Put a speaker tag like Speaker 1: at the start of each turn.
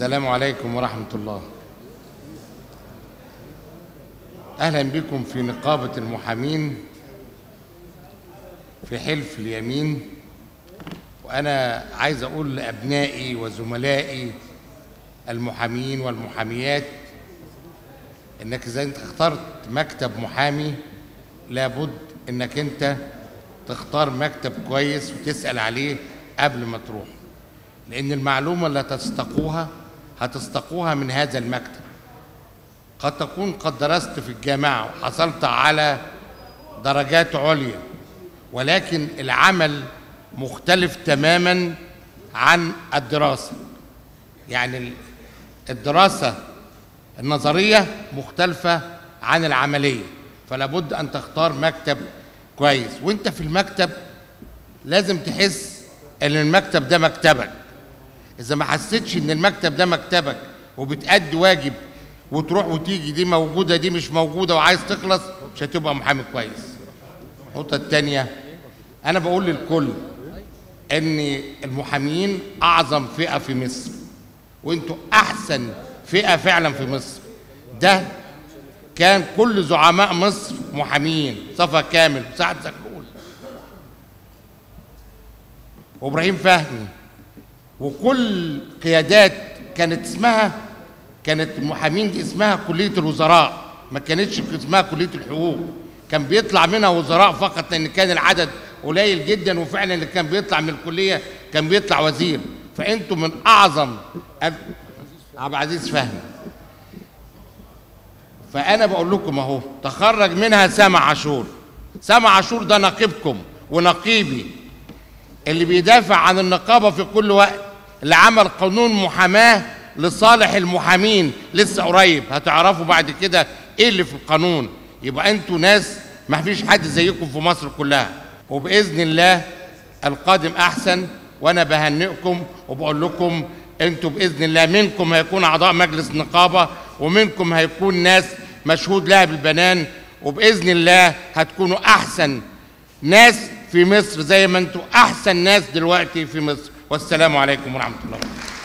Speaker 1: السلام عليكم ورحمة الله أهلا بكم في نقابة المحامين في حلف اليمين وأنا عايز أقول لأبنائي وزملائي المحامين والمحاميات إنك إذا أنت اخترت مكتب محامي لابد إنك أنت تختار مكتب كويس وتسأل عليه قبل ما تروح لأن المعلومة اللي هتستقوها هتستقوها من هذا المكتب قد تكون قد درست في الجامعة وحصلت على درجات عليا ولكن العمل مختلف تماما عن الدراسة يعني الدراسة النظرية مختلفة عن العملية فلا بد أن تختار مكتب كويس وانت في المكتب لازم تحس ان المكتب ده مكتبك اذا ما حسيتش ان المكتب ده مكتبك وبتأدي واجب وتروح وتيجي دي موجوده دي مش موجوده وعايز تخلص مش هتبقى محامي كويس النقطه الثانيه انا بقول للكل ان المحامين اعظم فئه في مصر وانتوا احسن فئه فعلا في مصر ده كان كل زعماء مصر محامين صفا كامل سعد زغلول وابراهيم فهمي وكل قيادات كانت اسمها كانت المحامين دي اسمها كليه الوزراء ما كانتش اسمها كليه الحقوق كان بيطلع منها وزراء فقط لان كان العدد قليل جدا وفعلا اللي كان بيطلع من الكليه كان بيطلع وزير فانتم من اعظم عبد العزيز فهمي فانا بقول لكم اهو تخرج منها سامع عاشور سامع عاشور ده نقيبكم ونقيبي اللي بيدافع عن النقابه في كل وقت اللي عمل قانون محاماه لصالح المحامين لسه قريب هتعرفوا بعد كده ايه اللي في القانون يبقى انتوا ناس ما فيش حد زيكم في مصر كلها وباذن الله القادم احسن وانا بهنئكم وبقول لكم انتوا باذن الله منكم هيكون اعضاء مجلس نقابه ومنكم هيكون ناس مشهود لها بالبنان وباذن الله هتكونوا احسن ناس في مصر زي ما انتوا احسن ناس دلوقتي في مصر والسلام عليكم ورحمه الله